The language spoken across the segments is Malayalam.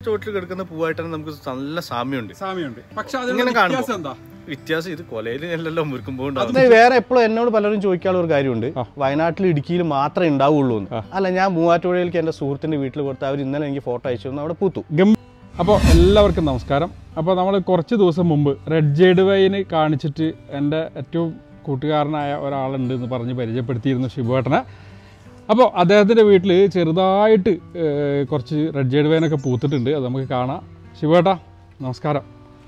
ചോട്ടിൽ കിടക്കുന്ന പൂവായിട്ട് തന്നെ നമുക്ക് നല്ല സാമ്യമുണ്ട് സാമ്യമുണ്ട് പക്ഷെ ഇങ്ങനെ അതിന് കാണുമ്പോ. വ്യത്യാസം എന്താ വ്യത്യാസം ഇത് കൊലയിൽ അല്ലല്ലോ മുറുക്കുമ്പോൾ അത് വേറെ എപ്പോഴും എന്നോട് പലരും ചോദിക്കാനുള്ള ഒരു കാര്യമുണ്ട് വയനാട്ടിൽ ഇടുക്കിയിൽ മാത്രമേ ഉണ്ടാവുള്ളൂ എന്ന് അല്ല ഞാൻ മൂവാറ്റുപുഴയിലേക്ക് എൻ്റെ സുഹൃത്തിന്റെ വീട്ടിൽ കൊടുത്ത് അവർ ഇന്നലെ എനിക്ക് ഫോട്ടോ അയച്ചു തന്നു അവിടെ പൂത്തു അപ്പോൾ എല്ലാവർക്കും നമസ്കാരം അപ്പോൾ നമ്മൾ കുറച്ച് ദിവസം മുമ്പ് റെഡ് ജേഡ് വൈന് കാണിച്ചിട്ട് എൻ്റെ ഏറ്റവും കൂട്ടുകാരനായ ഒരാളുണ്ട് എന്ന് പറഞ്ഞ് പരിചയപ്പെടുത്തിയിരുന്നു ശിവേട്ടനെ അപ്പോൾ അദ്ദേഹത്തിൻ്റെ വീട്ടിൽ ചെറുതായിട്ട് ഏഹ്, കുറച്ച് റെഡ് ജേഡ് വൈനൊക്കെ പൂത്തിട്ടുണ്ട് അത് നമുക്ക് കാണാം ശിവേട്ടാ നമസ്കാരം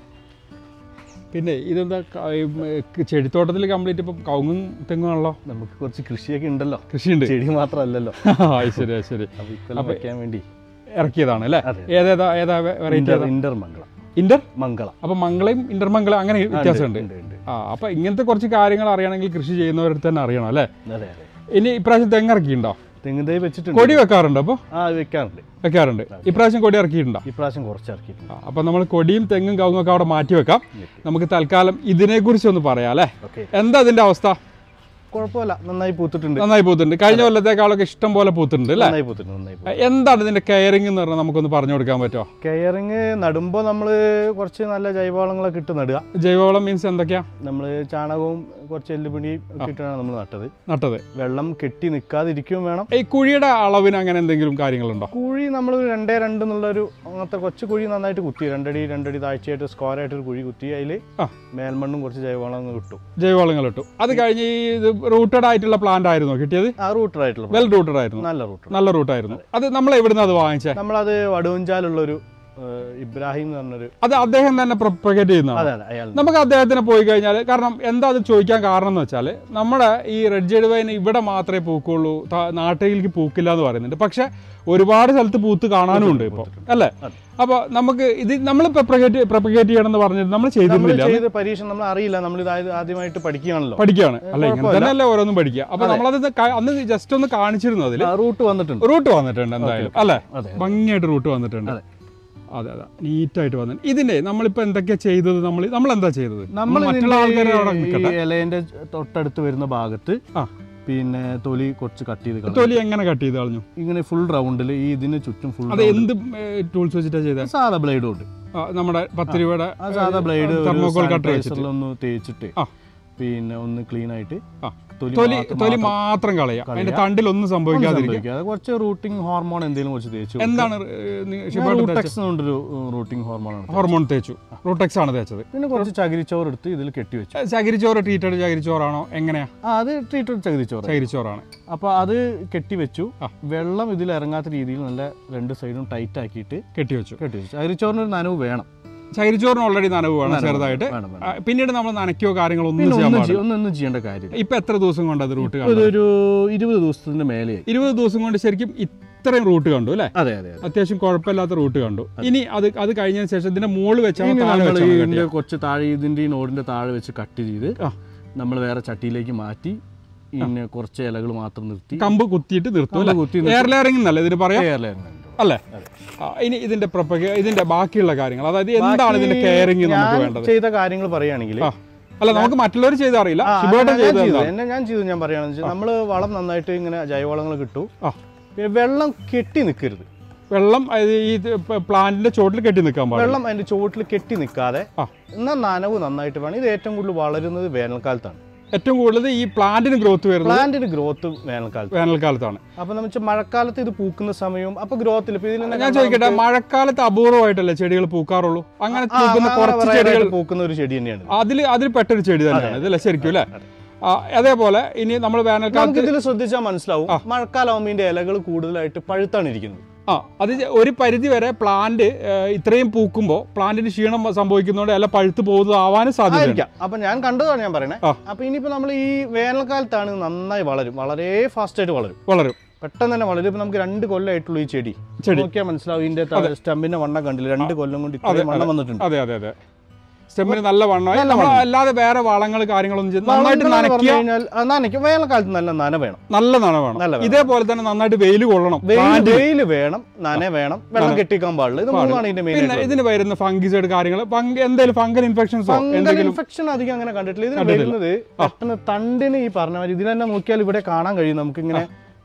പിന്നെ ഇതെന്താ ക- ഈ, ഏഹ്, ചെടിത്തോട്ടത്തിൽ കംപ്ലീറ്റ് ഇപ്പം കവുങ്ങും തെങ്ങുമാണല്ലോ നമുക്ക് കുറച്ച് കൃഷിയൊക്കെ ഉണ്ടല്ലോ കൃഷിയുണ്ട് ചെടി മാത്രമല്ലല്ലോ ആ ശരി ആ, ശരി അപ്പൊ ഇക്കൊല്ലം വെക്കാൻ വേണ്ടി ഇറക്കിയതാണ് അല്ലേ അതെ. ഏതേതാ ഏതാ വെറൈറ്റി ഇന്റർ ഇന്റർ മംഗളം ഇന്റർ മംഗളം അപ്പൊ മംഗളയും ഇന്റർമംഗളം അങ്ങനെ വ്യത്യാസമുണ്ട് ഉണ്ട്, ഉണ്ട്. ആ അപ്പൊ ഇങ്ങനത്തെ കുറച്ച് കാര്യങ്ങൾ അറിയണമെങ്കിൽ കൃഷി ചെയ്യുന്നവരുടെ തന്നെ അറിയണം അല്ലേ അതെ അതെ ഇനി ഇപ്രാവശ്യം തെങ്ങ് ഇറക്കിയിട്ടുണ്ടോ തെങ്ങ് തൈ വെച്ചിട്ടുണ്ട് കൊടി വെക്കാറുണ്ടോ അപ്പോൾ ആ വെക്കാറുണ്ട് വെക്കാറുണ്ട് ഇപ്രാവശ്യം കൊടി ഇറക്കിയിട്ടുണ്ടോ ഇപ്രാവശ്യം കുറച്ച് ഇറക്കിയിട്ടുണ്ട് ആ, അപ്പൊ നമ്മൾ കൊടിയും തെങ്ങും കവുങ്ങും ഒക്കെ അവിടെ മാറ്റി വെക്കാം നമുക്ക് തൽക്കാലം ഇതിനെക്കുറിച്ച് ഒന്ന് പറയാം അല്ലേ ഓക്കെ എന്താ അതിന്റെ അവസ്ഥ കുഴപ്പമില്ല നന്നായി പൂത്തിട്ടുണ്ട് നന്നായി പൂത്തുണ്ട് കഴിഞ്ഞ കൊല്ലത്തേക്കാളൊക്കെ ഇഷ്ടം പോലെ പൂത്തുണ്ട് അല്ലേ നന്നായി പൂത്തിട്ടുണ്ട് നന്നായി പൂത്തിട്ടുണ്ട്. എന്താണ് ഇതിന്റെ കെയറിംഗ് എന്ന് പറഞ്ഞാൽ നമുക്കൊന്ന് പറഞ്ഞു കൊടുക്കാൻ പറ്റുമോ കെയറിങ് നടുമ്പോൾ നമ്മൾ കുറച്ച് നല്ല ജൈവവളങ്ങളൊക്കെ ഇട്ട് നടുക ജൈവവളം മീൻസ് എന്തൊക്കെയാ നമ്മൾ ചാണകവും കുറച്ച് എല്ലുപിടിയും ഒക്കെ ഇട്ടാണ് നമ്മൾ നട്ടത് നട്ടത് വെള്ളം കെട്ടി നിൽക്കാതിരിക്കുകയും വേണം ഈ കുഴിയുടെ അളവിന് അങ്ങനെ എന്തെങ്കിലും കാര്യങ്ങളുണ്ടോ കുഴി നമ്മൾ രണ്ടേ രണ്ട് എന്നുള്ളൊരു അങ്ങനത്തെ കൊച്ചു കുഴി നന്നായിട്ട് കുത്തി രണ്ടടി രണ്ടടി താഴ്ചയായിട്ട് സ്ക്വയർ ആയിട്ട് ഒരു കുഴി കുത്തി അതിൽ ആ. മേൽമണ്ണും കുറച്ച് ജൈവവളങ്ങൾ കിട്ടും ജൈവവളങ്ങൾ ഇട്ടു അത് കഴിഞ്ഞ് ഈ ഇത് റൂട്ടഡ് ആയിട്ടുള്ള പ്ലാന്റ് ആയിരുന്നോ കിട്ടിയത് ആ റൂട്ടറായിട്ടുള്ള വെൽ റൂട്ടഡ് ആയിരുന്നു നല്ല റൂട്ടർ നല്ല റൂട്ടായിരുന്നു അത് നമ്മൾ എവിടുന്ന് അത് വാങ്ങിച്ചേ നമ്മളത് വടുവഞ്ചാലുള്ളൊരു ഏഹ്, ഇബ്രാഹിം എന്ന് പറഞ്ഞൊരു അത് അദ്ദേഹം തന്നെ പ്രൊപ്പഗേറ്റ് ചെയ്യുന്നതാണ് അതെ അതെ അയാൾ നമുക്ക് അദ്ദേഹത്തിന് പോയി കഴിഞ്ഞാൽ കാരണം എന്താ അത് ചോദിക്കാൻ കാരണം എന്ന് വെച്ചാൽ നമ്മുടെ ഈ റെഡ് ജെഡ് വൈൻ ഇവിടെ മാത്രമേ പൂക്കുള്ളൂ ത- നാട്ടിലേക്ക് പൂക്കില്ല എന്ന് പറയുന്നുണ്ട് പക്ഷെ ഒരുപാട് സ്ഥലത്ത് പൂത്ത് കാണാനും ഉണ്ട് ഇപ്പോൾ അല്ലേ അതെ. അപ്പോൾ നമുക്ക് ഇത് നമ്മൾ പ്രൊപ്പഗേറ്റ് പ്രൊപ്പഗേറ്റ് ചെയ്യണം എന്ന് പറഞ്ഞിട്ട് നമ്മൾ നമ്മൾ ചെയ്തിരുന്നില്ല ചെയ്ത പരീക്ഷ നമ്മൾ അറിയില്ല നമ്മൾ ഇത് ആദ്യമായിട്ട് പഠിക്കുകയാണല്ലോ പഠിക്കുകയാണ് അല്ല ഇങ്ങനെ കുഴപ്പമില്ല. തന്നെയല്ലേ ഓരോന്നും പഠിക്കുക അപ്പൊ നമ്മളത് ക- അന്ന് ജസ്റ്റ് ഒന്ന് കാണിച്ചിരുന്നു അതിൽ റൂട്ട് വന്നിട്ടുണ്ട് റൂട്ട് വന്നിട്ടുണ്ട് എന്തായാലും അല്ലേ അതെ ഭംഗിയായിട്ട് റൂട്ട് വന്നിട്ടുണ്ട് അതെ. അതെ അതെ നീറ്റായിട്ട് വന്നിട്ടുണ്ട് ഇതിന്റെ നമ്മളിപ്പോ എന്തൊക്കെയാ ചെയ്തത് നമ്മൾ നമ്മൾ എന്താ ചെയ്തത് നമ്മൾ മറ്റുള്ള ആൾക്കാരെ അവിടെ നിൽക്കട്ടെ ഇലേന്റെ തൊട്ടടുത്ത് വരുന്ന ഭാഗത്ത് ആ. പിന്നെ തൊലി കുറച്ച് കട്ട് ചെയ്ത് കളഞ്ഞു. തൊലി എങ്ങനെ കട്ട് ചെയ്ത് കളഞ്ഞു ഇങ്ങനെ ഫുൾ റൗണ്ടിൽ ഈ ഇതിന് ചുറ്റും ഫുൾ അത് എന്ത് ടൂൾസ് വെച്ചിട്ടാ ചെയ്തത് സാധാ ബ്ലേഡും ഉണ്ട് ആ, നമ്മുടെ പത്ത് രൂപയുടെ ആ സാധാ ബ്ലേഡ് തെർമോകോൾ കട്ടർ വെച്ചിട്ട് ഒന്ന് തേച്ചിട്ട് ആ. പിന്നെ ഒന്ന് ക്ലീൻ ആയിട്ട് ആ. തൊലി തൊലി മാത്രം- തൊലി മാത്രം മാത്രം കളയാം കളയാ. അതിന്റെ തണ്ടിലൊന്നും ഒന്നും സംഭവിക്കാതിരിക്കും സംഭവിക്കാതെ കുറച്ച് റൂട്ടിംഗ് ഹോർമോൺ എന്തെങ്കിലും കുറച്ച് തേച്ചു എന്താണ് റൂട്ടെക്സ് എന്നുകൊണ്ടൊരു റൂട്ടിംഗ് ഹോർമോൺ ആണ് ഹോർമോൺ തേച്ചു റൂട്ടെക്സ് ആണ് തേച്ചത് പിന്നെ കുറച്ച് ചകിരിച്ചോറ് എടുത്ത് ഇതിൽ കെട്ടി വെച്ചു ചകിരിച്ചോറ് ട്രീറ്റഡ് ചകിരിച്ചോറാണോ എങ്ങനെയാ ആ അത് ട്രീറ്റഡ് ചകിരിച്ചോറ് ചകിരിച്ചോറാണ് അപ്പൊ അത് കെട്ടി വെച്ചു ആ. വെള്ളം ഇതിൽ ഇറങ്ങാത്ത രീതിയിൽ നല്ല രണ്ട് സൈഡും ടൈറ്റ് ആക്കിയിട്ട് കെട്ടിവെച്ചു കെട്ടി വെച്ചു ചകിരിച്ചോറിന് ഒരു നനവ് വേണം ചകിരിച്ചോറിന് ഓൾറെഡി നനവ് വേണം നനവ് ചെറുതായിട്ട് വേണം, വേണം. ആ, പിന്നീട് നമ്മൾ നനയ്ക്കോ കാര്യങ്ങളോ ഒന്നും പിന്നെ ചെയ്യാൻ ഒന്നും പാടില്ല ചെയ്യ- ഒന്നും ഒന്നും ചെയ്യേണ്ട കാര്യമില്ല ഇപ്പൊ എത്ര ദിവസം കൊണ്ട് അത് റൂട്ട് ഇപ്പൊ കണ്ടു ഇതൊരു ഇരുപത് ദിവസത്തിന്റെ മേലെയായി ഇരുപത് ദിവസം കൊണ്ട് ശരിക്കും ഇത്രയും റൂട്ട് കണ്ടു അല്ലേ അതെ അതെ അതെ അത്യാവശ്യം കുഴപ്പമില്ലാത്ത റൂട്ട് കണ്ടു ഇനി അത് അത് കഴിഞ്ഞതിന് ശേഷം ഇതിന്റെ മുകളിൽ വെച്ചാണ് ഇനി താഴെ നമ്മൾ വെച്ചാണ് ഇതിന്റെ കെട്ടിയത്. കുറച്ച് താഴെ ഇതിന്റെ ഈ നോടിന്റെ താഴെ വെച്ച് കട്ട് ചെയ്ത് ആ. നമ്മൾ വേറെ ചട്ടിയിലേക്ക് മാറ്റി പിന്നെ കുറച്ച് ഇലകൾ മാത്രം നിർത്തി കമ്പ് കുത്തിയിട്ട് നിർത്തും കമ്പ് അല്ലേ കുത്തി എയർ ലെയറിംഗ് എന്നല്ലേ ഇതിന് പറയാം എയർ ലെയർ ഉണ്ട്. അല്ലേ ആ, ഇനി ഇതിന്റെ പ്രൊപ്പഗ ഇതിന്റെ ബാക്കിയുള്ള കാര്യങ്ങൾ അതായത് എന്താണ് ഇതിന്റെ കെയറിംഗ് നമുക്ക് ഞാൻ വേണ്ടത് ചെയ്ത കാര്യങ്ങൾ പറയുകയാണെങ്കിൽ ആ. അല്ല നമുക്ക് മറ്റുള്ളവർ ചെയ്ത് അറിയില്ല ആ, ശിവോട്ടൻ ഞാൻ ചെയ്തത് ചെയ്തു. എന്താണ്? എന്നെ ഞാൻ ചെയ്തു ഞാൻ പറയുകയാണെന്ന് വെച്ചാൽ നമ്മൾ വളം നന്നായിട്ട് ഇങ്ങനെ ജൈവവളങ്ങൾ കിട്ടും ആ. പിന്നെ വെള്ളം കെട്ടി നിൽക്കരുത് വെള്ളം അത് ഈ പ്ലാന്റിന്റെ ചോട്ടിൽ കെട്ടി നിൽക്കാൻ പാടില്ല വെള്ളം അതിന്റെ ചുവട്ടിൽ കെട്ടി നിൽക്കാതെ ആ. എന്നാൽ നനവ് നന്നായിട്ട് വേണം ഇത് ഏറ്റവും കൂടുതൽ വളരുന്നത് വേനൽക്കാലത്താണ് ഏറ്റവും കൂടുതൽ ഈ പ്ലാന്റിന് ഗ്രോത്ത് വരുന്നത് പ്ലാന്റിന് ഗ്രോത്ത് വേനൽക്കാലത്ത് വേനൽക്കാലത്താണ് അപ്പൊ നമ്മൾ മഴക്കാലത്ത് ഇത് പൂക്കുന്ന സമയവും അപ്പൊ ഗ്രോത്തിൽ ഇപ്പൊ ഇതിൽ തന്നെ ഞാൻ ചോദിക്കട്ടെ മഴക്കാലത്ത് അപൂർവമായിട്ടല്ലേ ചെടികൾ പൂക്കാറുള്ളൂ അങ്ങനെ പൂക്കുന്ന കുറച്ച് ചെടികൾ പൂക്കുന്ന ഒരു ചെടി തന്നെയാണ് അതിൽ അതിൽ പെട്ടൊരു ചെടി തന്നെയാണ് ഇതല്ലേ ശരിക്കും അല്ലേ ആ, അതേപോലെ ഇനി നമ്മൾ വേനൽക്കാലത്ത് നമുക്ക് ഇതിൽ ശ്രദ്ധിച്ചാൽ മനസ്സിലാവും മഴക്കാലാവുമ്പോൾ ഇതിന്റെ ഇലകൾ കൂടുതലായിട്ട് പഴുത്താണ് ഇരിക്കുന്നത് ആ അത് ജ- ഒരു പരിധി വരെ പ്ലാന്റ് ഇത്രയും പൂക്കുമ്പോൾ പ്ലാന്റിന് ക്ഷീണം സംഭവിക്കുന്നതുകൊണ്ട് ഇല പഴുത്ത് പോകുന്നതാവാനും സാധ്യതയുണ്ട് ആയിരിക്കാം അപ്പൊ ഞാൻ കണ്ടതാണ് ഞാൻ പറയണേ ആ. അപ്പൊ ഇനിയിപ്പോ നമ്മൾ ഈ വേനൽക്കാലത്താണ് ഇത് നന്നായി വളരും വളരെ ഫാസ്റ്റ് ആയിട്ട് വളരും വളരും പെട്ടെന്ന് തന്നെ വളരും ഇപ്പൊ നമുക്ക് രണ്ട് കൊല്ലമായിട്ടുള്ളൂ ഈ ചെടി ചെടി. നോക്കിയാൽ മനസ്സിലാവും ഇതിന്റെ സ്റ്റമ്പിന്റെ വണ്ണം കണ്ടില്ല രണ്ട് കൊല്ലം കൊണ്ട് ഇത്രയും വണ്ണം വന്നിട്ടുണ്ട് അതെ അതെ അതെ സ്റ്റെമ്മിന് നല്ല വണ്ണമായി നല്ല നമ്മൾ വണ്ണം. അല്ലാതെ വേറെ വളങ്ങൾ കാര്യങ്ങളൊന്നും ചെയ്ത് നന്നായിട്ട് വളങ്ങൾ എന്ന് പറഞ്ഞു നനയ്ക്കുക കഴിഞ്ഞാൽ ആ, നനയ്ക്കും വേനൽക്കാലത്ത് നല്ല നന വേണം നല്ല നന വേണം നല്ല വേണം. ഇതേപോലെ തന്നെ നന്നായിട്ട് വെയിൽ കൊള്ളണം വെയിൽ Plant ന്. വെയിൽ വേണം നന വേണം വെള്ളം കെട്ടിക്കാൻ പാടില്ല ഇത് മൂന്നാണ് ഇതിന്റെ മെയിൻ പിന്നെ ഇതിന് വരുന്ന ഫംഗിസൈഡ് കാര്യങ്ങൾ എന്തെങ്കിലും ഫംഗൽ ഇൻഫെക്ഷൻസോ ഫംഗൽ എന്തെങ്കിലും ഇൻഫെക്ഷൻ അധികം അങ്ങനെ കണ്ടിട്ടില്ല ഇതിന് കണ്ടിട്ടില്ല. വരുന്നത് പെട്ടെന്ന് തണ്ടിന് ഈ പറഞ്ഞ മാതിരി ഇതിൽ തന്നെ നോക്കിയാൽ ഇവിടെ കാണാൻ കഴിയും നമുക്ക് ഇങ്ങനെ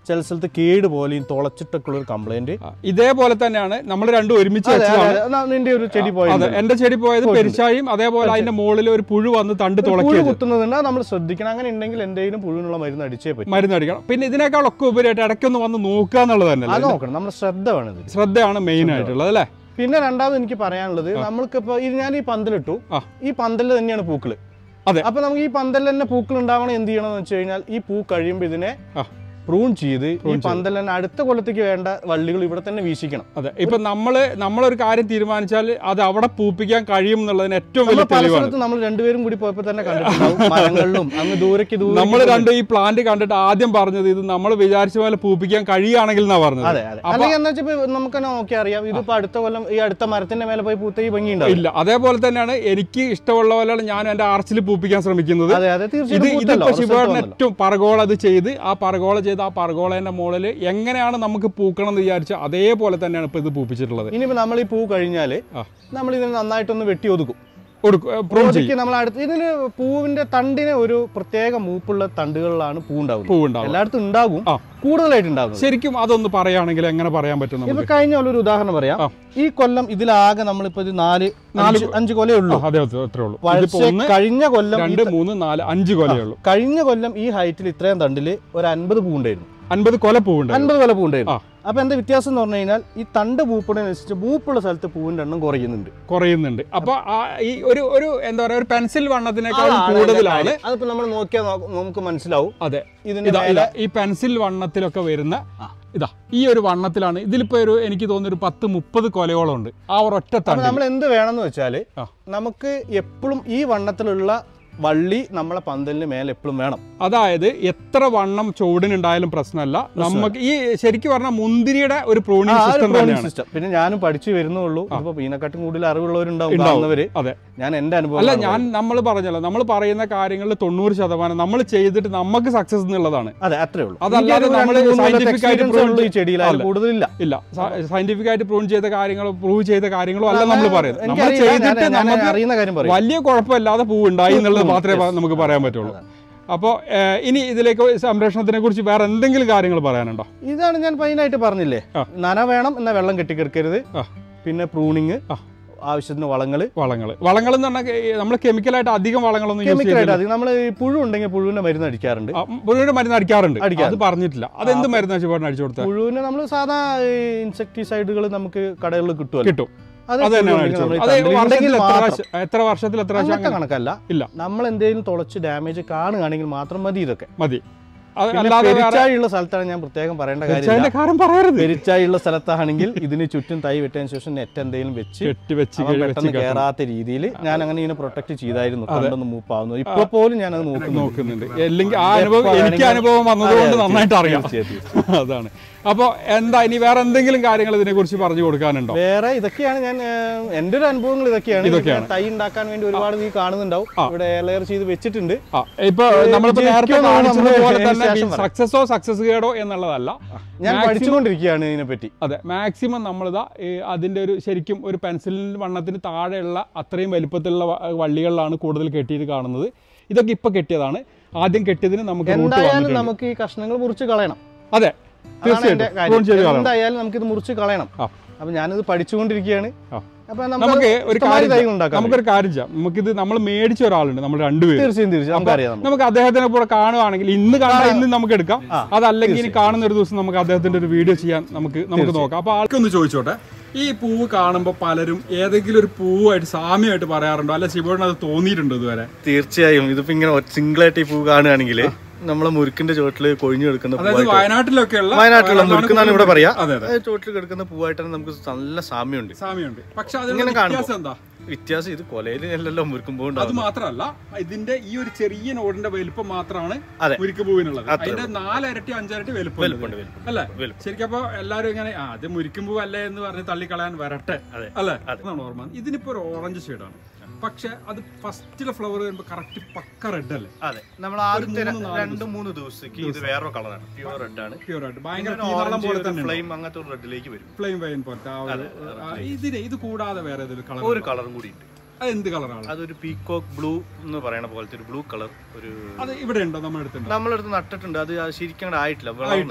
ചില സ്ഥലത്ത് കേട് പോലെയും തുളച്ചിട്ടൊക്കെ ഉള്ള ഒരു കംപ്ലൈന്റ് ആ, ഇതേപോലെ തന്നെയാണ് നമ്മൾ രണ്ടും ഒരുമിച്ച് വെച്ചതാണ് നിന്റെ ഒരു ചെടി അതെ പോയത് എന്റെ ചെടി പോയത് പെരിച്ചായും അതേപോലെ അതിന്റെ മുകളിൽ ഒരു പുഴു വന്ന് തണ്ട് പുഴു തുളക്കിയത് കുത്തുന്നതുണ്ട് നമ്മൾ ശ്രദ്ധിക്കണം അങ്ങനെ ഉണ്ടെങ്കിൽ എന്തെങ്കിലും പുഴുവിനുള്ള മരുന്ന് അടിച്ചേ പറ്റും മരുന്ന് അടിക്കണം പിന്നെ ഇതിനേക്കാളൊക്കെ ഉപരിയായിട്ട് ഇടയ്ക്കൊന്ന് വന്ന് നോക്കുക എന്നുള്ളത് അത് തന്നെയല്ലേ നോക്കണം നമ്മൾ ശ്രദ്ധ വേണം ഇതിൽ ശ്രദ്ധയാണ് മെയിൻ ആയിട്ടുള്ളത് അല്ലേ പിന്നെ രണ്ടാമത് എനിക്ക് പറയാനുള്ളത് നമ്മൾക്കിപ്പോ ഇത് ഞാൻ ഈ പന്തലിട്ടു ആ. ഈ പന്തലിൽ തന്നെയാണ് പൂക്കള് അതെ. അപ്പൊ നമുക്ക് ഈ പന്തലിൽ തന്നെ പൂക്കൾ ഉണ്ടാവണം എന്ത് ചെയ്യണം എന്ന് വെച്ച് കഴിഞ്ഞാൽ ഈ പൂ കഴിയുമ്പോൾ ഇതിനെ ആ. പ്രൂൺ ചെയ്ത് ഈ ചെയ്ത്. പന്തൽ തന്നെ അടുത്ത കൊല്ലത്തേക്ക് വേണ്ട വള്ളികൾ ഇവിടെ തന്നെ വീശിക്കണം അതെ ഇപ്പൊ നമ്മള് നമ്മളൊരു കാര്യം തീരുമാനിച്ചാൽ അത് അവിടെ പൂപ്പിക്കാൻ കഴിയും എന്നുള്ളതിന് ഏറ്റവും നമ്മൾ വലിയ പല തെളിവാണ് സ്ഥലത്ത് നമ്മൾ രണ്ടുപേരും കൂടി പോയപ്പോ തന്നെ കണ്ടിട്ടുണ്ടാവും മരങ്ങളിലും അങ്ങ് ദൂരക്ക് ദൂരെ നമ്മൾ രണ്ട് ഈ പ്ലാന്റ് കണ്ടിട്ട് ആദ്യം പറഞ്ഞത് ഇത് നമ്മൾ വിചാരിച്ച പോലെ പൂപ്പിക്കാൻ കഴിയുകയാണെങ്കിൽ എന്നാ പറഞ്ഞത് അതെ അതെ അല്ലെങ്കിൽ എന്താ വെച്ചാൽ നമുക്ക് തന്നെ നോക്കി അറിയാം ഇതിപ്പോ അടുത്ത കൊല്ലം ഈ അടുത്ത മരത്തിന്റെ മേലെ പോയി പൂത്ത ഈ ഭംഗി ഉണ്ടാവും ഇല്ല അതേപോലെ തന്നെയാണ് എനിക്ക് ഇഷ്ടമുള്ള പോലെയാണ് ഞാൻ എന്റെ ആർച്ചിൽ പൂപ്പിക്കാൻ ശ്രമിക്കുന്നത് അതെ അതെ ഇത് തീർച്ചയായിട്ടും ഇതിപ്പോ പൂത്തല്ലോ, result ശിവയുടെ വന്നല്ലോ. ഏറ്റവും പറകോള അത് ചെയ്ത് ആ പറകോള ചെയ്ത് ആ പറകോളേന്റെ മുകളിൽ എങ്ങനെയാണ് നമുക്ക് പൂക്കണം എന്ന് വിചാരിച്ച അതേപോലെ തന്നെയാണ് ഇപ്പൊ ഇത് പൂപ്പിച്ചിട്ടുള്ളത് ഇനിയിപ്പോ നമ്മൾ ഈ പൂ കഴിഞ്ഞാല് ആ. നമ്മൾ ഇതിനെ നന്നായിട്ടൊന്ന് വെട്ടി ഒതുക്കും കൊടുക്കും പ്രൂൺ ചെയ്യും ഒതുക്കി നമ്മൾ അടുത്ത് ഇതിന് പൂവിന്റെ തണ്ടിന് ഒരു പ്രത്യേക മൂപ്പുള്ള തണ്ടുകളിലാണ് പൂ ഉണ്ടാവുന്നത് പൂവുണ്ടാവും എല്ലായിടത്തും ഉണ്ടാകും ആ. കൂടുതലായിട്ട് ഉണ്ടാകുന്നത് ശരിക്കും അതൊന്ന് പറയുകയാണെങ്കിൽ എങ്ങനെ പറയാൻ പറ്റും ഇപ്പൊ നമുക്ക് കഴിഞ്ഞ കൊല്ലം ഒരു ഉദാഹരണം പറയാം ആ. ഈ കൊല്ലം ഇതിലാകെ നമ്മളിപ്പോ ഇത് നാല് നാല് അഞ്ച് അഞ്ച് കൊലേ ഉള്ളൂ ആ, അതെ അതെ അത്രേ ഉള്ളൂ ഇതിപ്പോ പക്ഷേ ഒന്ന് കഴിഞ്ഞ കൊല്ലം ഈ രണ്ട് മൂന്ന് നാല് അഞ്ച് കൊലയേ ഉള്ളൂ കഴിഞ്ഞ കൊല്ലം ഈ ഹൈറ്റിൽ ഇത്രയും തണ്ടില് ഒരു അൻപത് പൂ ഉണ്ടായിരുന്നു അൻപത് കൊല പൂവുണ്ട് അൻപത് കൊല പൂ ആ. ഉണ്ടായിരുന്നു അപ്പൊ എന്താ വ്യത്യാസം എന്ന് പറഞ്ഞു കഴിഞ്ഞാൽ ഈ തണ്ട് പൂപ്പിനനുസരിച്ച് മൂപ്പുള്ള സ്ഥലത്ത് പൂവിന്റെ എണ്ണം കുറയുന്നുണ്ട് കുറയുന്നുണ്ട് അപ്പൊ ആ ഈ ഒരു ഒരു എന്താ പറയാ ഒരു പെൻസിൽ വണ്ണത്തിനേക്കാൾ അതാണ് അതിന്റെ കൂടുതലാണ് കാര്യം. അതിപ്പോ നമ്മൾ നോക്കിയാൽ നോ- നമുക്ക് മനസ്സിലാവും അതെ ഇതിന്റെ ഇതാ മേലെ ഇതാ ഈ പെൻസിൽ വണ്ണത്തിലൊക്കെ വരുന്ന ആ. ഇതാ ഈ ഒരു വണ്ണത്തിലാണ് ഇതിലിപ്പോ ഒരു എനിക്ക് തോന്നുന്നു ഒരു പത്ത് മുപ്പത് കൊലയോളം ഉണ്ട് ആ ഒരൊറ്റ അപ്പൊ തണ്ട് നമ്മൾ എന്ത് വേണമെന്ന് വെച്ചാല് ആ. നമുക്ക് എപ്പോഴും ഈ വണ്ണത്തിലുള്ള വള്ളി നമ്മളെ പന്തലിന് മേലെ എപ്പോഴും വേണം അതായത് എത്ര വണ്ണം ചുവടിനുണ്ടായാലും പ്രശ്നമല്ല നമുക്ക് ഈ ശരിക്കും പറഞ്ഞാൽ മുന്തിരിയുടെ ഒരു ആ, പ്രോണിംഗ് ആ ഒരു സിസ്റ്റം pruning തന്നെയാണ് system. പിന്നെ ഞാനും പഠിച്ചു വരുന്നുള്ളൂ ഇപ്പൊ ഇതിനെക്കാട്ടും കൂടുതൽ അറിവുള്ളവരുണ്ടാവും ഉണ്ടാവും. കാണുന്നവര് അതെ ഞാൻ എന്റെ അനുഭവം അല്ല ഞാൻ നമ്മൾ പറഞ്ഞല്ലോ നമ്മൾ പറയുന്ന കാര്യങ്ങളിൽ തൊണ്ണൂറ് ശതമാനം നമ്മൾ ചെയ്തിട്ട് നമുക്ക് സക്സസ് എന്നുള്ളതാണ് അതെ അത്രേ ഉള്ളൂ അതല്ലാതെ എനിക്കൊരു നമ്മള് രണ്ട് മൂന്ന് കൊല്ലത്തെ scientific ആയിട്ട് experience ഉള്ളൂ ഈ prune ചെടിയിൽ അതിൽ അല്ല. കൂടുതലില്ല ഇല്ല സയന്റിഫിക് ആയിട്ട് പ്രൂവ് ചെയ്ത കാര്യങ്ങളോ പ്രൂവ് ചെയ്ത കാര്യങ്ങളോ അല്ല നമ്മൾ പറയുന്നത് നമ്മൾ എനിക്കറിയില്ല. ഞാൻ- ചെയ്തിട്ട് ഞാൻ നമുക്ക് അറിയുന്ന കാര്യം പറയും വലിയ കുഴപ്പമില്ലാതെ പൂവ് ഉണ്ടായി എന്നുള്ളത് ഉം, മാത്രമേ yes. നമുക്ക് പറയാൻ പറ്റുള്ളൂ അപ്പോൾ ഇനി ഇതിലേക്ക് സംരക്ഷണത്തിനെ കുറിച്ച് വേറെ എന്തെങ്കിലും കാര്യങ്ങൾ പറയാനുണ്ടോ ഇതാണ് ഞാൻ ഫൈനായിട്ട് പറഞ്ഞില്ലേ ആ. നന വേണം എന്നാൽ വെള്ളം കെട്ടിക്കിടക്കരുത് ആ. പിന്നെ പ്രൂണിങ് ആ. ആവശ്യത്തിന് വളങ്ങള് വളങ്ങൾ വളങ്ങൾ എന്ന് പറഞ്ഞാൽ നമ്മൾ കെമിക്കലായിട്ട് അധികം വളങ്ങളൊന്നും യൂസ് കെമിക്കലായിട്ട് ചെയ്യുന്നില്ല അധികം നമ്മൾ പുഴു ഉണ്ടെങ്കിൽ പുഴുവിന്റെ മരുന്ന് അടിക്കാറുണ്ട് ആ, പുഴുവിന്റെ മരുന്ന് അടിക്കാറുണ്ട് അടിക്കാറുണ്ട്. അത് പറഞ്ഞിട്ടില്ല അതെന്ത് മരുന്ന് വെച്ച് അടിച്ചു കൊടുത്താൽ പുഴുവിന് നമ്മൾ സാധാ ഇൻസെക്ടിസൈഡുകൾ നമുക്ക് കടകളിൽ കിട്ടുമല്ലോ കിട്ടും അത് അത് തന്നെയാണ് പുഴു അടിച്ചു നമ്മൾ ഈ കൊടുത്തത്. അത് തണ്ടിൽ വർഷത്തിൽ ഉണ്ടെങ്കിൽ എത്ര മാത്രം. പ്രാവശ്യം എത്ര വർഷത്തിൽ എത്ര പ്രാവശ്യം അങ്ങനത്തെ അങ്ങനെ? കണക്കല്ല ഇല്ല നമ്മൾ എന്തെങ്കിലും തുളച്ച് ഡാമേജ് കാണുകയാണെങ്കിൽ മാത്രം മതി ഇതൊക്കെ മതി അത് പിന്നെ അല്ലാതെ വേറെ പെരിച്ചാഴിയുള്ള സ്ഥലത്താണ് ഞാൻ പ്രത്യേകം പറയേണ്ട കാര്യമില്ല തീർച്ചയായും കാര്യം പറയരുത് പെരിച്ചാഴിയുള്ള സ്ഥലത്താണെങ്കിൽ ഇതിന് ചുറ്റും തൈ വെട്ടതിന് ശേഷം നെറ്റ് എന്തെങ്കിലും വെച്ച് കെട്ടി വെച്ച് അവൻ കഴി- പെട്ടെന്ന് വെച്ച് കെട്ടണം. കയറാത്ത രീതിയിൽ ഞാൻ അങ്ങനെ ഇതിനെ പ്രൊട്ടക്ട് ചെയ്തായിരുന്നു കണ്ടൊന്ന് മൂപ്പാവുന്നു ഇപ്പൊ പോലും ഞാൻ അത് നോക്കുന്നു നോക്കുന്നുണ്ട് അല്ലെങ്കിൽ ആ അനുഭവം എനിക്ക് അനുഭവം വന്നതുകൊണ്ട് നന്നായിട്ട് അറിയാം അതാണ് അപ്പോൾ എന്താ ഇനി വേറെ എന്തെങ്കിലും കാര്യങ്ങൾ ഇതിനെ കുറിച്ച് പറഞ്ഞു കൊടുക്കാനുണ്ടോ വേറെ ഇതൊക്കെയാണ് ഞാൻ ഏഹ്, എൻ്റെ ഒരു അനുഭവങ്ങൾ ഇതൊക്കെയാണ് ഇതൊക്കെയാണ്. ഇതിപ്പോ തൈ ഉണ്ടാക്കാൻ വേണ്ടി ഒരുപാട് നീ കാണുന്നുണ്ടാവും ഇവിടെ ലെയർ ചെയ്ത് വെച്ചിട്ടുണ്ട് ആ ഇപ്പൊ നമ്മളിപ്പോ നേരത്തെ ജയിക്കുമെന്ന് കാണിച്ചതുപോലെ നമ്മള് തന്നെ ശേഷം പറയാം. സക്സസോ സക്സസ് കേടോ എന്നുള്ളതല്ല ഞാൻ Maximum- പഠിച്ചുകൊണ്ടിരിക്കുകയാണ് ഇതിനെപ്പറ്റി അതെ മാക്സിമം നമ്മളിതാ ഈ അതിന്റെ ഒരു ശരിക്കും ഒരു പെൻസിൽ വണ്ണത്തിന് താഴെയുള്ള അത്രയും വലിപ്പത്തിലുള്ള വ- വള്ളികളിലാണ് കൂടുതൽ കെട്ടിയിട്ട് കാണുന്നത് ഇതൊക്കെ ഇപ്പൊ കെട്ടിയതാണ് ആദ്യം കെട്ടിയതിന് നമുക്ക് root എന്തായാലും വന്നിട്ടുണ്ട്. നമുക്ക് ഈ കഷ്ണങ്ങൾ മുറിച്ച് കളയണം അതെ അതാണ് എൻ്റെ തീർച്ചയായിട്ടും കാര്യം. prune ചെയ്ത് കളയണം എന്തായാലും നമുക്കിത് മുറിച്ച് കളയണം ആ. അപ്പൊ ഞാനിത് പഠിച്ചുകൊണ്ടിരിക്കുകയാണ് ആ. അപ്പൊ നമുക്ക് ഒരു കാര്യം തൈ ചെയ്യാം. ഉണ്ടാക്കാം നമുക്കൊരു കാര്യം ചെയ്യാം നമുക്കിത് നമ്മൾ മേടിച്ച ഒരാളുണ്ട് നമ്മൾ രണ്ടുപേരും തീർച്ചയായും തീർച്ചയായും നമുക്കറിയാം നമുക്ക്. നമുക്ക് അദ്ദേഹത്തിനെ കൂടെ കാണുവാണെങ്കിൽ ഇന്ന് കണ്ടാൽ ഇന്ന് നമുക്ക് എടുക്കാം അതല്ലെങ്കിൽ ഇനി കാണുന്ന ഒരു ദിവസം നമുക്ക് അദ്ദേഹത്തിന്റെ ഒരു വീഡിയോ ചെയ്യാൻ നമുക്ക് നമുക്ക് നോക്കാം അപ്പൊ ആൾക്കൊന്ന് ചോദിച്ചോട്ടെ ഈ പൂവ് കാണുമ്പോൾ പലരും ഏതെങ്കിലും ഒരു പൂവായിട്ട് സാമ്യമായിട്ട് പറയാറുണ്ടോ അല്ല ശിവോടിന് അത് തോന്നിയിട്ടുണ്ടോ ഇതുവരെ തീർച്ചയായും ഇതിപ്പോ ഇങ്ങനെ സിംഗിൾ ആയിട്ട് ഈ പൂ കാണുകയാണെങ്കിൽ നമ്മളെ മുരുക്കിന്റെ ചോട്ടില് കൊഴിഞ്ഞു കിടക്കുന്ന അതായത് പൂവായിട്ട് വയനാട്ടിലൊക്കെയുള്ള വയനാട്ടിലുള്ള മുരുക്കെന്നാണ് ഇവിടെ പറയാ അതെ അതെ ചോട്ടിൽ കിടക്കുന്ന പൂവായിട്ടാണ് നമുക്ക് നല്ല സാമ്യമുണ്ട് സാമ്യമുണ്ട് പക്ഷെ അതിന് ഇങ്ങനെ കാണുമ്പോ. വ്യത്യാസം എന്താ വ്യത്യാസം ഇത് കൊലയിലല്ലോ മുരുക്കുമ്പോൾ അത് മാത്രമല്ല ഇതിന്റെ ഈ ഒരു ചെറിയ നോടിന്റെ വലിപ്പം മാത്രമാണ് അതെ. മുരിക്കുപൂവിനുള്ളത് അത്രേ അതിന്റെ നാലരട്ടി അഞ്ചരട്ടി വലിപ്പം വലുപ്പമുണ്ട്, വലുപ്പമുണ്ട്. അല്ലേ വലുപ്പം. ശരിക്കും അപ്പൊ എല്ലാരും ഇങ്ങനെ ആ അത് മുരിക്കുമ്പൂ അല്ലേ എന്ന് പറഞ്ഞ് തള്ളിക്കളയാൻ വരട്ടെ അതെ. അല്ലേ അതാണ് ഓർമ്മ ഇതിനിപ്പോ ഒരു ഓറഞ്ച് ഷെയ്ഡാണ് പക്ഷെ അത് ഫസ്റ്റിലെ ഫ്ലവർ വരുമ്പോ കറക്റ്റ് പക്ക റെഡ് അല്ലേ അതെ നമ്മൾ ആദ്യത്തെ മൂന്ന് നാല് രണ്ട് മൂന്ന് ദിവസത്തേക്ക് ഇത് വേറൊരു കളറാണ് പ്യൂർ റെഡ് ആണ് പ്യൂർ ആയിട്ട് ഭയങ്കര തീനാളം പോലെ തന്നെ ഫ്ലെയിം അങ്ങനത്തെ ഒരു റെഡിലേക്ക് വരും ഫ്ലെയിം വൈൻ പോലത്തെ ആ ഒരു ആ, ഇതിന് ഇത് കൂടാതെ വേറെ ഏതൊരു കളർ ഒരു കളറും കൂടി ഉണ്ട് അത് എന്ത് കളറാണ് അതൊരു പീകോക്ക് ബ്ലൂ എന്ന് പറയുന്ന പോലത്തെ ഒരു ബ്ലൂ കളർ ഒരു അത് ഇവിടെ ഉണ്ടോ നമ്മുടെ അടുത്തുണ്ടോ നമ്മളെടുത്ത് നട്ടിട്ടുണ്ട് അത് ശരിക്കും അങ്ങട് ആയിട്ടില്ല ആയിട്ടില്ല വളർന്നില്ല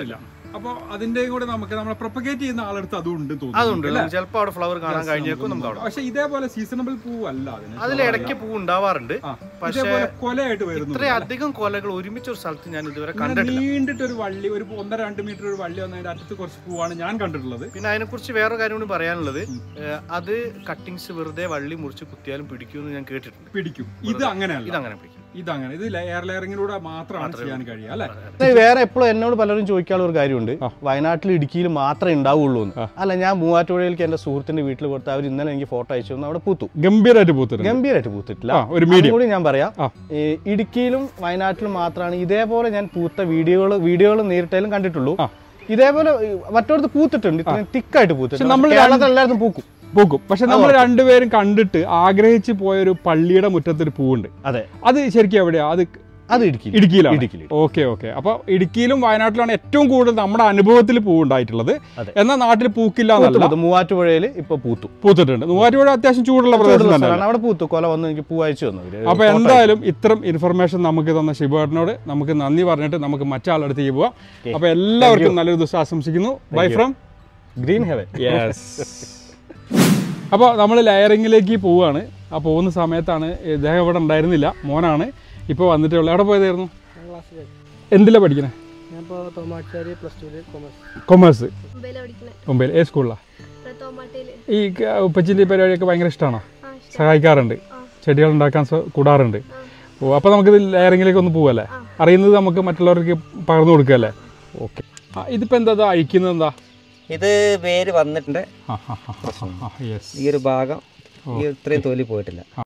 അപ്പോൾ അതിന്റെയും കൂടെ നമുക്ക് നമ്മളെ പ്രൊപ്പഗേറ്റ് ചെയ്യുന്ന ആളെടുത്ത് അതും ഉണ്ട് അതുണ്ട് ചിലപ്പോൾ അവിടെ ഫ്ലവർ കാണാൻ കഴിഞ്ഞേക്കും നമുക്ക് അവിടെ പക്ഷെ ഇതേപോലെ സീസണബിൾ പൂവല്ല അതിന് അതിൽ ഇടയ്ക്ക് പൂ ഉണ്ടാവാറുണ്ട് ആ, പക്ഷേ ഇതേപോലെ കൊലയായിട്ട് വരുന്നു ഇത്രയധികം കൊലകൾ ഒരുമിച്ച് ഒരു സ്ഥലത്ത് ഞാൻ ഇതുവരെ ഇങ്ങനെ കണ്ടിട്ടില്ല നീണ്ടിട്ട് ഒരു വള്ളി ഒരു ഒന്നര രണ്ട് മീറ്റർ ഒരു വള്ളി വന്നതിന്റെ അറ്റത്ത് കുറച്ച് പൂവാണ് ഞാൻ കണ്ടിട്ടുള്ളത് പിന്നെ അതിനെക്കുറിച്ച് വേറൊരു കാര്യം കൂടി പറയാനുള്ളത് ഏഹ്, അത് കട്ടിങ്സ് വെറുതെ വള്ളി മുറിച്ച് കുത്തിയാലും പിടിക്കുമെന്ന് ഞാൻ കേട്ടിട്ടുണ്ട് പിടിക്കും ഇത് അങ്ങനെയല്ല ഇതങ്ങനെ പിടിക്കും ഇതങ്ങനെ ഇത് എയർ ലെയറിങ്ങിലൂടെ മാത്രമാണ് ചെയ്യാൻ കഴിയുക അല്ലെ വേറെ എപ്പോഴും എന്നോട് പലരും ചോദിക്കാനുള്ള ഒരു കാര്യമുണ്ട് ആ. വയനാട്ടിൽ ഇടുക്കിയിൽ മാത്രമേ ഉണ്ടാവുള്ളൂ എന്ന് അല്ല ഞാൻ മൂവാറ്റുപുഴയിലേക്ക് എന്റെ സുഹൃത്തിന്റെ വീട്ടിൽ കൊടുത്ത് അവർ ഇന്നലെ എനിക്ക് ഫോട്ടോ അയച്ചു തന്നു അവിടെ പൂത്തു ഗംഭീരമായിട്ട് പൂത്തിട്ടുണ്ട് ഗംഭീരമായിട്ട് പൂത്തിട്ടില്ല ആ ഒരു അതും മീഡിയം കൂടി ഞാൻ പറയാം ആ. ഈ ഇടുക്കിയിലും വയനാട്ടിലും മാത്രമാണ് ഇതേപോലെ ഞാൻ പൂത്ത വീഡിയോകൾ വീഡിയോകൾ നേരിട്ടാലും കണ്ടിട്ടുള്ളൂ ആ. ഇതേപോലെ ഈ, മറ്റോടത്ത് പൂത്തിട്ടുണ്ട് ഇത്രയും തിക്കായിട്ട് പൂത്തിട്ടുണ്ട് നമ്മൾ പക്ഷേ കേരളത്തിൽ എല്ലായിടത്തും പൂക്കും പൂക്കും പക്ഷെ നമ്മൾ രണ്ടുപേരും കണ്ടിട്ട് ആഗ്രഹിച്ച് പോയ ഒരു പള്ളിയുടെ മുറ്റത്ത് ഒരു പൂവുണ്ട് അതെ അത് ശരിക്കും എവിടെയാ അത് അത് ഇടുക്കി ഇടുക്കിയിലാണ് ഇടുക്കിയിൽ ഓക്കെ ഓക്കെ അപ്പൊ ഇടുക്കിയിലും വയനാട്ടിലാണ് ഏറ്റവും കൂടുതൽ നമ്മുടെ അനുഭവത്തിൽ പൂ ഉണ്ടായിട്ടുള്ളത് അതെ. എന്നാൽ നാട്ടിൽ പൂക്കില്ല എന്നല്ല മൂവാറ്റുപുഴയിൽ ഇപ്പൊ പൂത്തു പൂത്തിട്ടുണ്ട് മൂവാറ്റുപുഴ അത്യാവശ്യം ചൂടുള്ള പ്രദേശം ചൂടുള്ള തന്നെ സ്ഥലമാണ്. അവിടെ പൂത്തു കൊല വന്ന് എനിക്ക് പൂ അയച്ചു തന്നു ഇവര്. അപ്പൊ എന്തായാലും ഇത്തരം ഇൻഫർമേഷൻ നമുക്ക് തന്ന ശിവേട്ടനോട് നമുക്ക് നന്ദി പറഞ്ഞിട്ട് നമുക്ക് മറ്റാളടുത്തേക്ക് പോവാം അപ്പൊ എല്ലാവർക്കും നല്ലൊരു ദിവസം ആശംസിക്കുന്നു bye from Green Heaven yes അപ്പോൾ നമ്മൾ ലെയറിങ്ങിലേക്ക് പോവുകയാണ് ആ പോകുന്ന സമയത്താണ് ഇദ്ദേഹം ഇവിടെ ഉണ്ടായിരുന്നില്ല മോനാണ് ഇപ്പോൾ വന്നിട്ടേ ഉള്ളൂ എവിടെ പോയതായിരുന്നു എന്തിലാണ് പഠിക്കണേ ഞാനിപ്പോൾ തോമാച്ചാരി പ്ലസ് ടുവിൽ കൊമേഴ്സ് കൊമേഴ്സ് മുംബൈയിലാണ് പഠിക്കണേ മുംബൈയിൽ ഏത് സ്കൂളിലാണ് തോമാട്ടയിൽ ഈ ക- ഉപ്പച്ചിൻ്റെ ഈ പരിപാടിയൊക്കെ ഭയങ്കര ഇഷ്ടമാണോ ആ ഇഷ്ടം സഹായിക്കാറുണ്ട് ചെടികൾ ഉണ്ടാക്കാൻ സ- കൂടാറുണ്ട് ഓ അപ്പോൾ നമുക്കിത് ലെയറിങ്ങിലേക്ക് ഒന്ന് പോവല്ലേ അറിയുന്നത് നമുക്ക് മറ്റുള്ളവർക്ക് പകർന്നു കൊടുക്കുകയല്ലേ ഓക്കെ ആ ഇതിപ്പോൾ എന്താ ഇത് അഴിക്കുന്നത് എന്താ ഇത് വേര് വന്നിട്ടുണ്ട് ആ ആ ആ യെസ് ഈ ഒരു ഭാഗം ഈ ഇത്രയും തൊലി പോയിട്ടില്ല